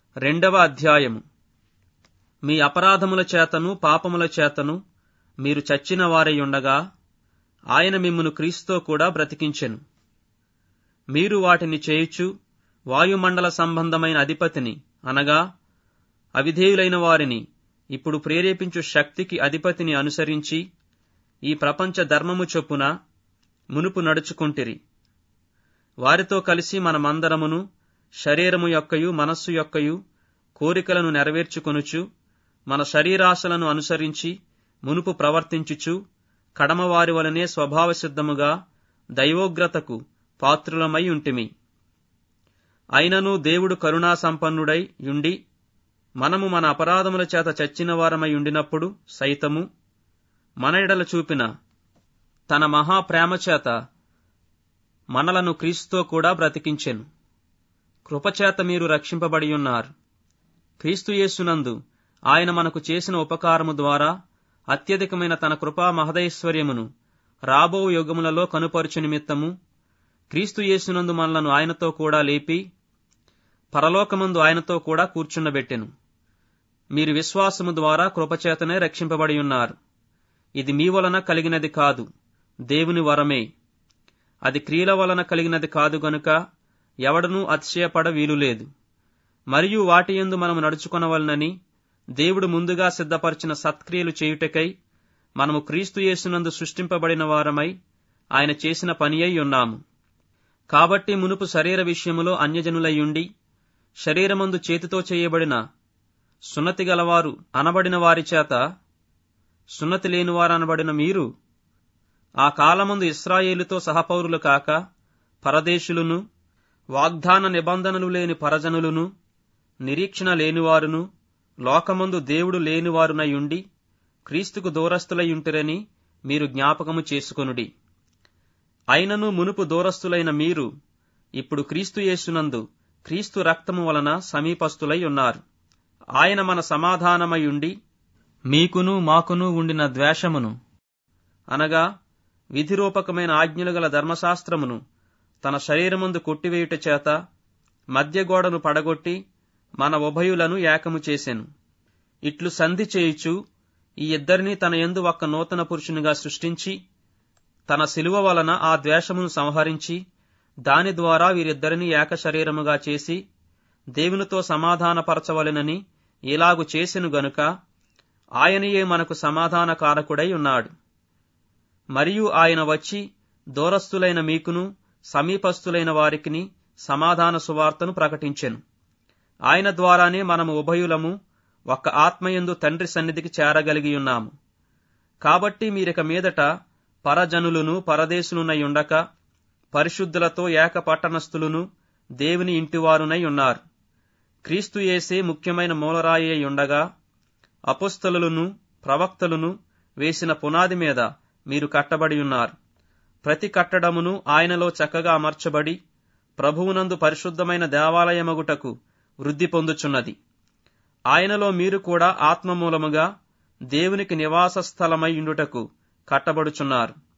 రెండవ అధ్యాయము మీ అపరాధముల చేతను పాపముల చేతను మీరు చచ్చిన వారై ఉండగా ఆయన మిమ్మును క్రీస్తుతో కూడా బ్రతికించెను మీరు వాటిని చేయుచు వాయుమండల సంబంధమైన అధిపతిని అనగా అవిధేయులైన వారిని ఇప్పుడు ప్రేరేపించు శక్తికి అధిపతిని అనుసరించి ఈ ప్రపంచ ధర్మము చొప్పున మునుపు నడుచుకుంటిరి వారితో కలిసి మనమందరమును శరీరము యొక్కయు మనస్సు యొక్కయు కోరికలను నెరవేర్చుకొనుచు మన శరీరాశలను అనుసరించి మునుపు ప్రవర్తించుచు కడమవారి వలనే స్వభావసిద్ధముగా దైవోగ్రతకు పాత్రులమై ఉంటిమి అయినను దేవుడు కరుణా సంపన్నుడై యుండి మనము మన అపరాధముల చేత చచ్చిన వారమై ఉండినప్పుడు సైతము మన ఎడల చూపిన తన మహాప్రేమ చేత మనలను క్రీస్తుతో కూడా బ్రతికించెను కృపచేత మీరు రక్షింపబడి ఉన్నారు క్రీస్తు యేసునందు ఆయన మనకు చేసిన ఉపకారము ద్వారా అత్యధికమైన తన కృపా మహదైశ్వర్యమును రాబో యుగములలో కనుపరుచు నిమిత్తము క్రీస్తు యేసునందు మనలను ఆయనతో కూడా లేపి పరలోకమందు ఆయనతో కూడా కూర్చుండబెట్టెను మీరు విశ్వాసము ద్వారా కృపచేతనే రక్షింపబడి ఉన్నారు ఇది మీ వలన కలిగినది కాదు దేవుని వరమే అది క్రియల వలన కలిగినది కాదు గనుక ఎవడనూ అతిశయపడ వీలులేదు మరియు వాటి యందు మనము నడుచుకొనవలనని దేవుడు ముందుగా సిద్ధపరిచిన సత్క్రియలు చేయుటకై మనము క్రీస్తు యేసునందు సృష్టింపబడిన వారమై ఆయన చేసిన పని అయి ఉన్నాము కాబట్టి మునుపు శరీర విషయములో అన్యజనులయ్యుండి శరీరమందు చేతితో చేయబడిన సున్నతి గలవారు అనబడిన వారి చేత సున్నతి లేనివారు అనబడిన మీరు ఆ కాలమందు ఇస్రాయేలుతో సహపౌరులు కాక పరదేశులను వాగ్దాన నిబంధనలు లేని పరజనులను నిరీక్షణ లేనివారును లోకమందు దేవుడు లేనివారునయుండి క్రీస్తుకు దూరస్తులయుంటిరని మీరు జ్ఞాపకము చేసుకొనుడి అయినను మునుపు దూరస్తులైన మీరు ఇప్పుడు క్రీస్తు యేసునందు క్రీస్తు రక్తము వలన సమీపస్తులై ఉన్నారు ఆయన మన సమాధానమయుండి మీకును మాకును ఉండిన ద్వేషమును అనగా విధిరూపకమైన ఆజ్ఞలు గల ధర్మశాస్త్రమును తన శరీరముందు కొట్టివేయుట చేత మధ్యగోడను పడగొట్టి మన ఉభయులను ఏకము చేసెను ఇట్లు సంధి చేయుచు ఈ ఇద్దరిని తన యందు ఒక్క నూతన పురుషునిగా సృష్టించి తన శిలువ వలన ఆ ద్వేషమును సంహరించి దాని ద్వారా వీరిద్దరిని ఏక శరీరముగా చేసి దేవునితో సమాధానపరచవలెనని ఇలాగు చేసెను గనుక ఆయనయే మనకు సమాధాన కారకుడై ఉన్నాడు మరియు ఆయన వచ్చి దూరస్థులైన మీకును సమీపస్థులైన వారికిని సమాధాన సువార్తను ప్రకటించెను ఆయన ద్వారానే మనము ఉభయులము ఒక్క ఆత్మయందు తండ్రి సన్నిధికి చేరగలిగి ఉన్నాము కాబట్టి మీరిక మీదట పరజనులను పరదేశులునై ఉండక పరిశుద్ధులతో ఏక పట్టణస్థులను దేవుని ఇంటివారునై ఉన్నారు క్రీస్తు యేసే ముఖ్యమైన మూలరాయి అయి ఉండగా అపుస్తలులను ప్రవక్తలను వేసిన పునాది మీద మీరు కట్టబడి ఉన్నారు ప్రతి కట్టడమును ఆయనలో చక్కగా అమర్చబడి ప్రభువునందు పరిశుద్ధమైన దేవాలయమగుటకు వృద్ధి పొందుచున్నది ఆయనలో మీరు కూడా ఆత్మమూలముగా దేవునికి నివాస స్థలమై ఉండుటకు కట్టబడుచున్నారు